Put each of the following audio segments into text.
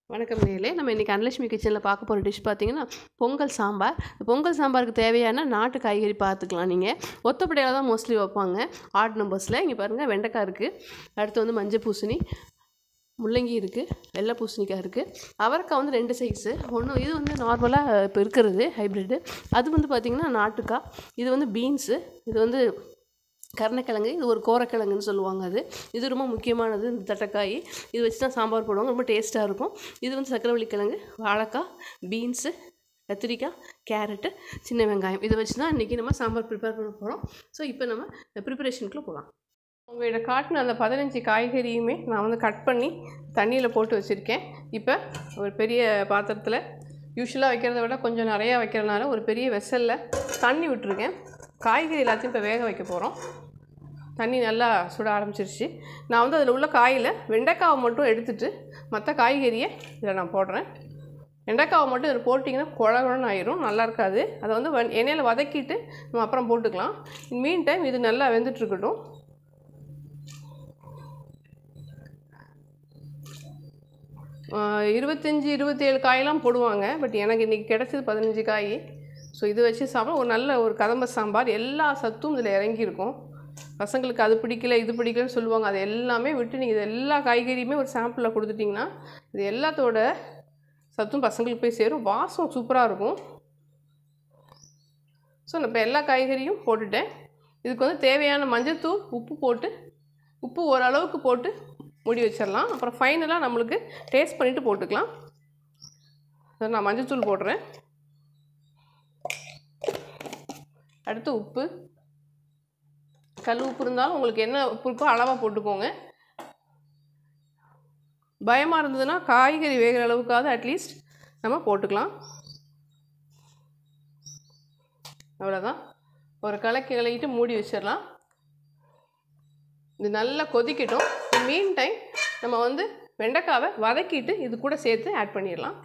வணக்கம் நேயர்களே நம்ம இன்றைக்கி அனலட்சுமி கிச்சனில் பார்க்க போகிற டிஷ் பார்த்தீங்கன்னா பொங்கல் சாம்பார் இந்த பொங்கல் சாம்பாருக்கு தேவையான நாட்டு காய்கறி பார்த்துக்கலாம் நீங்கள் ஒத்தப்படையில் தான் மோஸ்ட்லி வைப்பாங்க ஆட் நம்பர்ஸில் இங்கே பாருங்கள் வெண்டைக்காய் இருக்குது அடுத்து வந்து மஞ்சள் பூசணி முள்ளங்கி இருக்குது வெள்ளை பூசணிக்காய் இருக்குது அவரைக்காய் வந்து ரெண்டு சைஸு ஒன்று இது வந்து நார்மலாக இப்போ இருக்கிறது ஹைப்ரிட்டு அது வந்து பார்த்திங்கன்னா நாட்டுக்காய் இது வந்து பீன்ஸு இது வந்து கருணக்கிழங்கு இது ஒரு கோரக்கிழங்குன்னு சொல்லுவாங்க அது இது ரொம்ப முக்கியமானது இந்த தட்டைக்காய் இது வச்சு தான் சாம்பார் போடுவாங்க ரொம்ப டேஸ்ட்டாக இருக்கும் இது வந்து சக்கரவள்ளி கிழங்கு வாழைக்காய் பீன்ஸு கத்திரிக்காய் கேரட்டு சின்ன வெங்காயம் இதை வச்சு தான் இன்றைக்கி நம்ம சாம்பார் ப்ரிப்பேர் பண்ண போகிறோம் ஸோ இப்போ நம்ம ப்ரிப்பரேஷனுக்குள்ளே போகலாம் உங்கள்கிட்ட காட்டின அந்த பதினஞ்சு காய்கறியுமே நான் வந்து கட் பண்ணி தண்ணியில் போட்டு வச்சுருக்கேன் இப்போ ஒரு பெரிய பாத்திரத்தில் யூஸ்வலாக வைக்கிறத விட கொஞ்சம் நிறையா வைக்கிறதுனால ஒரு பெரிய வெசலில் தண்ணி விட்டுருக்கேன் காய்கறி எல்லாத்தையும் இப்போ வேக வைக்க போகிறோம் தண்ணி நல்லா சுட ஆரம்பிச்சிருச்சு நான் வந்து அதில் உள்ள காயில் வெண்டைக்காவை மட்டும் எடுத்துட்டு மற்ற காய்கறியை இதில் நான் போடுறேன் வெண்டைக்காவை மட்டும் இதில் போட்டிங்கன்னா குழகுழன்னு ஆயிரும் நல்லா இருக்காது அதை வந்து வ எண்ணெயில் வதக்கிட்டு நம்ம அப்புறம் போட்டுக்கலாம் மீன் டைம் இது நல்லா வெந்துட்டுருக்கட்டும் இருபத்தஞ்சி இருபத்தேழு காயெல்லாம் போடுவாங்க பட் எனக்கு இன்றைக்கி கிடச்சது பதினஞ்சு காய் ஸோ இது வச்சு சாப்பிட ஒரு நல்ல ஒரு கதம்ப சாம்பார் எல்லா சத்தும் இதில் இறங்கியிருக்கும் பசங்களுக்கு அது பிடிக்கல இது பிடிக்கலன்னு சொல்லுவாங்க அது எல்லாமே விட்டு நீங்கள் இது எல்லா காய்கறியுமே ஒரு சாம்பிளில் கொடுத்துட்டிங்கன்னா இது எல்லாத்தோட சத்தும் பசங்களுக்கு போய் சேரும் வாசம் சூப்பராக இருக்கும் ஸோ நான் இப்போ எல்லா காய்கறியும் போட்டுட்டேன் இதுக்கு வந்து தேவையான மஞ்சத்தூள் உப்பு போட்டு உப்பு ஓரளவுக்கு போட்டு மூடி வச்சிடலாம் அப்புறம் ஃபைனலாக நம்மளுக்கு டேஸ்ட் பண்ணிவிட்டு போட்டுக்கலாம் ஸோ நான் மஞ்சத்தூள் போடுறேன் அடுத்து உப்பு கல் உப்பு இருந்தாலும் உங்களுக்கு என்ன உப்பு இருக்கோ அளவாக போட்டுக்கோங்க பயமாக இருந்ததுன்னா காய்கறி வேகிற அளவுக்காவது அட்லீஸ்ட் நம்ம போட்டுக்கலாம் அவ்வளோதான் ஒரு கலக்கி கலக்கிட்டு மூடி வச்சிடலாம் இது நல்லா கொதிக்கட்டும் மீன் டைம் நம்ம வந்து வெண்டைக்காவை வதக்கிட்டு இது கூட சேர்த்து ஆட் பண்ணிடலாம்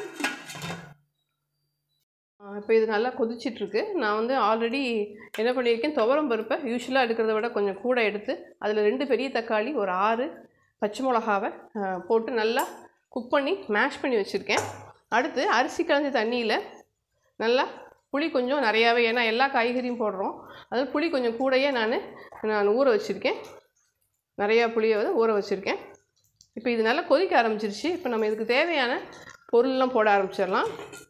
இப்போ இது நல்லா கொதிச்சிட்ருக்கு நான் வந்து ஆல்ரெடி என்ன பண்ணியிருக்கேன் துவரம் பருப்பை யூஸ்வலாக எடுக்கிறத விட கொஞ்சம் கூட எடுத்து அதில் ரெண்டு பெரிய தக்காளி ஒரு ஆறு பச்சை மிளகாவை போட்டு நல்லா குக் பண்ணி மேஷ் பண்ணி வச்சுருக்கேன் அடுத்து அரிசி கலந்த தண்ணியில் நல்லா புளி கொஞ்சம் நிறையாவே ஏன்னா எல்லா காய்கறியும் போடுறோம் அதில் புளி கொஞ்சம் கூடையே நான் நான் ஊற வச்சுருக்கேன் நிறையா புளியை வந்து ஊற வச்சுருக்கேன் இப்போ இது நல்லா கொதிக்க ஆரம்பிச்சிருச்சு இப்போ நம்ம இதுக்கு தேவையான பொருள்லாம் போட ஆரம்பிச்சிடலாம்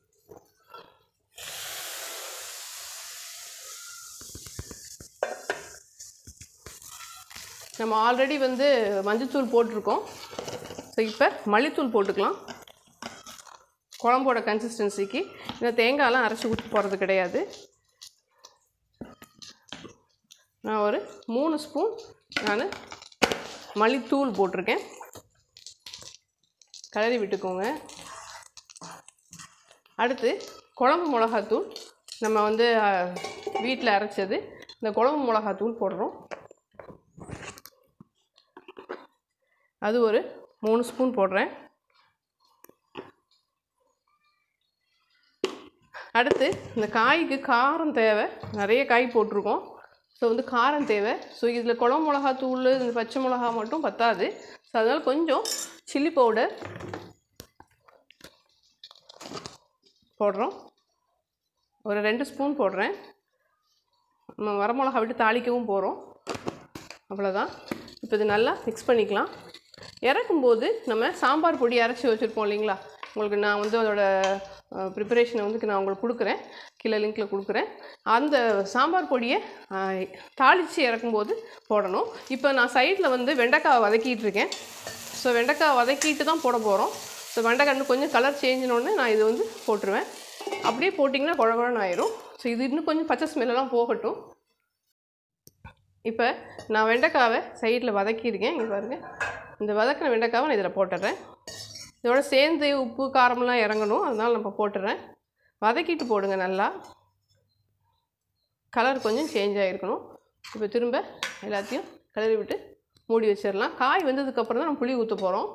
நம்ம ஆல்ரெடி வந்து மஞ்சத்தூள் போட்டிருக்கோம் ஸோ இப்போ மல்லித்தூள் போட்டுக்கலாம் குழம்போட கன்சிஸ்டன்சிக்கு இந்த தேங்காயெலாம் அரைச்சி ஊற்றி போடுறது கிடையாது நான் ஒரு மூணு ஸ்பூன் நான் மல்லித்தூள் போட்டிருக்கேன் கிளறி விட்டுக்கோங்க அடுத்து குழம்பு மிளகாத்தூள் நம்ம வந்து வீட்டில் அரைச்சது இந்த குழம்பு மிளகாத்தூள் போடுறோம் அது ஒரு மூணு ஸ்பூன் போடுறேன் அடுத்து இந்த காய்க்கு காரம் தேவை நிறைய காய் போட்டிருக்கோம் ஸோ வந்து காரம் தேவை ஸோ இதில் குழம்பு மிளகா தூள் இந்த பச்சை மிளகா மட்டும் பத்தாது ஸோ அதனால் கொஞ்சம் சில்லி பவுடர் போடுறோம் ஒரு ரெண்டு ஸ்பூன் போடுறேன் நம்ம வரமிளகா விட்டு தாளிக்கவும் போகிறோம் அவ்வளோதான் இப்போ இது நல்லா மிக்ஸ் பண்ணிக்கலாம் இறக்கும்போது நம்ம சாம்பார் பொடி அரைச்சி வச்சுருப்போம் இல்லைங்களா உங்களுக்கு நான் வந்து அதோட ப்ரிப்பரேஷனை வந்து நான் உங்களுக்கு கொடுக்குறேன் கீழே லிங்க்கில் கொடுக்குறேன் அந்த சாம்பார் பொடியை தாளித்து இறக்கும்போது போடணும் இப்போ நான் சைடில் வந்து வெண்டைக்காவை வதக்கிட்டு இருக்கேன் ஸோ வெண்டைக்காய் வதக்கிட்டு தான் போட போகிறோம் ஸோ வெண்டைக்காய் கொஞ்சம் கலர் சேஞ்சினோடனே நான் இது வந்து போட்டுருவேன் அப்படியே போட்டிங்கன்னா குழகுழன்னு ஆயிரும் ஸோ இது இன்னும் கொஞ்சம் பச்சை ஸ்மெல்லாம் போகட்டும் இப்போ நான் வெண்டைக்காவை சைடில் வதக்கியிருக்கேன் இங்கே பாருங்கள் இந்த வதக்கின வெண்டைக்காவை நான் இதில் போட்டுடுறேன் இதோட சேர்ந்து உப்பு காரமெல்லாம் இறங்கணும் அதனால் நம்ம போட்டுறேன் வதக்கிட்டு போடுங்க நல்லா கலர் கொஞ்சம் சேஞ்ச் ஆகிருக்கணும் இப்போ திரும்ப எல்லாத்தையும் கிளறி விட்டு மூடி வச்சிடலாம் காய் வந்ததுக்கப்புறம் தான் நம்ம புளி ஊற்ற போகிறோம்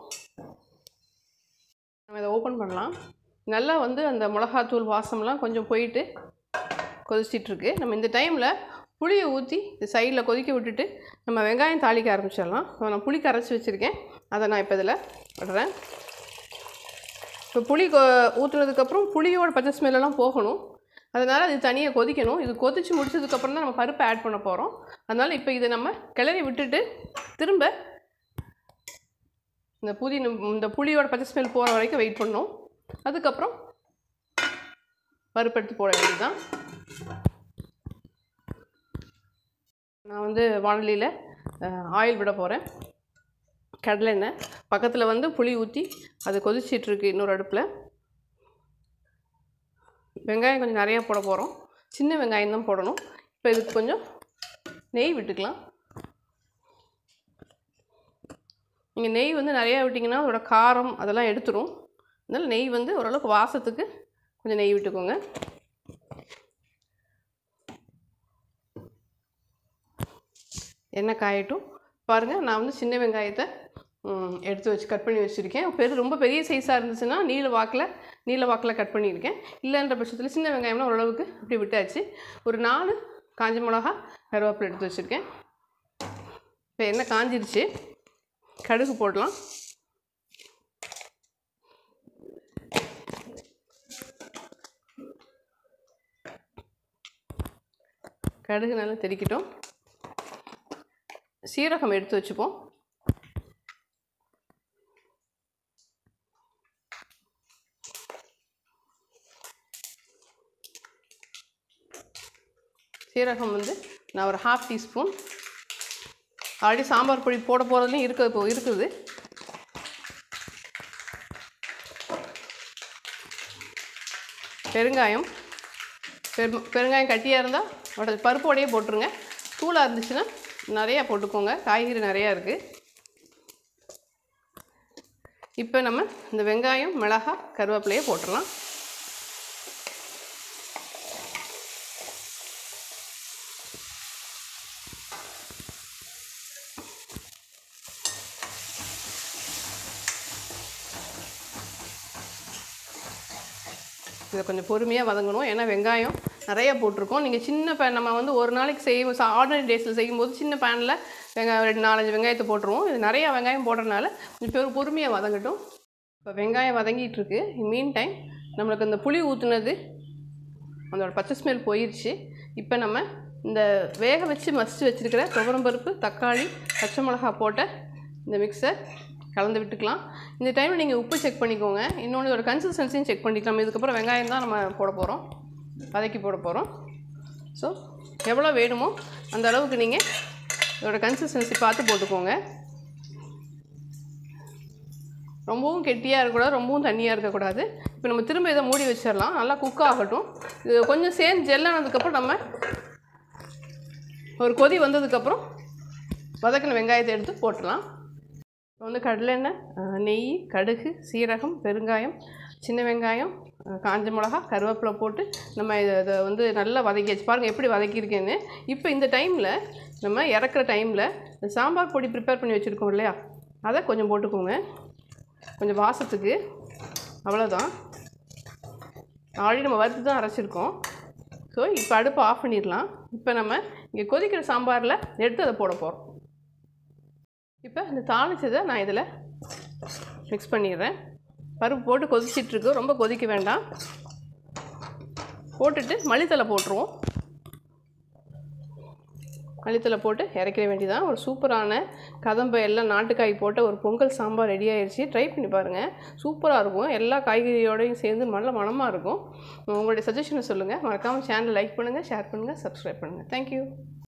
நம்ம இதை ஓப்பன் பண்ணலாம் நல்லா வந்து அந்த மிளகாத்தூள் வாசம்லாம் கொஞ்சம் போயிட்டு கொதிச்சிட்ருக்கு நம்ம இந்த டைமில் புளியை ஊற்றி இந்த சைடில் கொதிக்க விட்டுட்டு நம்ம வெங்காயம் தாளிக்க ஆரம்பிச்சிடலாம் நான் புளி கரைச்சி வச்சுருக்கேன் அதை நான் இப்போ இதில் விடுறேன் இப்போ புளி ஊற்றுனதுக்கப்புறம் புளியோட பச்சை ஸ்மெல்லாம் போகணும் அதனால் அது தனியாக கொதிக்கணும் இது கொதித்து முடிச்சதுக்கப்புறம் தான் நம்ம பருப்பை ஆட் பண்ண போகிறோம் அதனால் இப்போ இதை நம்ம கிளறி விட்டுட்டு திரும்ப இந்த புதின இந்த புளியோட பச்சை ஸ்மெல் போகிற வரைக்கும் வெயிட் பண்ணணும் அதுக்கப்புறம் பருப்பு எடுத்து போட வேண்டியதுதான் நான் வந்து வானொலியில் ஆயில் விட போகிறேன் கடலை எண்ணெய் பக்கத்தில் வந்து புளி ஊற்றி அது கொதிச்சிட்ருக்கு இன்னொரு அடுப்பில் வெங்காயம் கொஞ்சம் நிறையா போட போகிறோம் சின்ன வெங்காயம் தான் போடணும் இப்போ இதுக்கு கொஞ்சம் நெய் விட்டுக்கலாம் நீங்கள் நெய் வந்து நிறையா விட்டிங்கன்னா அதோட காரம் அதெல்லாம் எடுத்துரும் அதனால் நெய் வந்து ஓரளவுக்கு வாசத்துக்கு கொஞ்சம் நெய் விட்டுக்கோங்க எண்ணெய் காயட்டும் பாருங்கள் நான் வந்து சின்ன வெங்காயத்தை ம், எடுத்து வச்சு கட் பண்ணி வச்சுருக்கேன் பெரு ரொம்ப பெரிய சைஸாக இருந்துச்சுன்னா நீல வாக்கில் நீல வாக்கில் கட் பண்ணியிருக்கேன் இல்லைன்ற பட்சத்தில் சின்ன வெங்காயம்னா ஓரளவுக்கு அப்படி விட்டாச்சு ஒரு நாலு காஞ்ச மிளகா கருவேப்பிலை எடுத்து வச்சுருக்கேன் இப்போ எண்ணெய் காஞ்சிருச்சு கடுகு போடலாம் கடுகு நல்லா தெறிக்கட்டும் சீரகம் எடுத்து வச்சுப்போம் சீரகம் வந்து நான் ஒரு ஹாஃப் டீஸ்பூன் ஆல்ரெடி சாம்பார் பொடி போட போகிறதுலையும் இருக்க இப்போ இருக்குது பெருங்காயம் பெரு பெருங்காயம் கட்டியாக இருந்தால் உட பருப்போடையே போட்டுருங்க தூளாக இருந்துச்சுன்னா நிறையா போட்டுக்கோங்க காய்கறி நிறையா இருக்குது இப்போ நம்ம இந்த வெங்காயம் மிளகாய் கருவேப்பிலையே போட்டுடலாம் இதை கொஞ்சம் பொறுமையாக வதங்கணும் ஏன்னா வெங்காயம் நிறைய போட்டிருக்கோம் நீங்கள் சின்ன பேன் நம்ம வந்து ஒரு நாளைக்கு செய்யும் ஆர்டினரி டேஸில் செய்யும்போது சின்ன பேனில் வெங்காயம் ரெண்டு நாலஞ்சு வெங்காயத்தை போட்டுருவோம் இது நிறையா வெங்காயம் போடுறதுனால கொஞ்சம் பெரு பொறுமையாக வதங்கட்டும் இப்போ வெங்காயம் வதங்கிட்டு இருக்கு மீன் டைம் நம்மளுக்கு இந்த புளி ஊற்றுனது அதோட பச்சை ஸ்மெல் போயிடுச்சு இப்போ நம்ம இந்த வேக வச்சு மசிச்சு வச்சுருக்கிற துவரம்பருப்பு தக்காளி பச்சை மிளகா போட்ட இந்த மிக்சர் கலந்து விட்டுக்கலாம் இந்த டைமில் நீங்கள் உப்பு செக் பண்ணிக்கோங்க இன்னொன்று இதோட கன்சிஸ்டன்சியும் செக் பண்ணிக்கலாம் இதுக்கப்புறம் வெங்காயம் தான் நம்ம போட போகிறோம் வதக்கி போட போகிறோம் ஸோ எவ்வளோ வேணுமோ அந்த அளவுக்கு நீங்கள் இதோட கன்சிஸ்டன்சி பார்த்து போட்டுக்கோங்க ரொம்பவும் கெட்டியாக இருக்கக்கூடாது ரொம்பவும் தண்ணியாக இருக்கக்கூடாது இப்போ நம்ம திரும்ப இதை மூடி வச்சிடலாம் நல்லா குக் ஆகட்டும் இது கொஞ்சம் சேர்ந்து ஜெல்லானதுக்கப்புறம் நம்ம ஒரு கொதி வந்ததுக்கப்புறம் வதக்கின வெங்காயத்தை எடுத்து போட்டுடலாம் இப்போ வந்து கடலெண்ணெய் அஹ், நெய் கடுகு சீரகம் பெருங்காயம் சின்ன வெங்காயம் அஹ், காஞ்ச மிளகா கருவேப்பிலை போட்டு நம்ம இதை இதை வந்து நல்லா வதக்கியாச்சு பாருங்கள் எப்படி வதக்கியிருக்கேன்னு இப்போ இந்த டைமில் நம்ம இறக்குற டைமில் இந்த சாம்பார் பொடி ப்ரிப்பேர் பண்ணி வச்சுருக்கோம் இல்லையா அதை கொஞ்சம் போட்டுக்கோங்க கொஞ்சம் வாசத்துக்கு அவ்வளோதான் ஆல்ரெடி நம்ம வறுத்து தான் அரைச்சிருக்கோம் ஸோ இப்போ அடுப்பை ஆஃப் பண்ணிடலாம் இப்போ நம்ம இங்கே கொதிக்கிற சாம்பாரில் எடுத்து அதை போட போகிறோம் இப்போ இந்த தாளிச்சதை நான் இதில் மிக்ஸ் பண்ணிடுறேன் பருப்பு போட்டு கொதிச்சிட்ருக்கு ரொம்ப கொதிக்க வேண்டாம் போட்டுட்டு மல்லித்தலை போட்டுருவோம் மல்லித்தலை போட்டு இறக்கிற வேண்டியதான் ஒரு சூப்பரான கதம்பை எல்லாம் நாட்டுக்காய் போட்ட ஒரு பொங்கல் சாம்பார் ரெடி ஆயிடுச்சு ட்ரை பண்ணி பாருங்கள் சூப்பராக இருக்கும் எல்லா காய்கறியோடையும் சேர்ந்து நல்ல மணமாக இருக்கும் உங்களுடைய சஜஷனை சொல்லுங்கள் மறக்காமல் சேனல் லைக் பண்ணுங்கள் ஷேர் பண்ணுங்கள் சப்ஸ்கிரைப் பண்ணுங்கள் தேங்க்யூ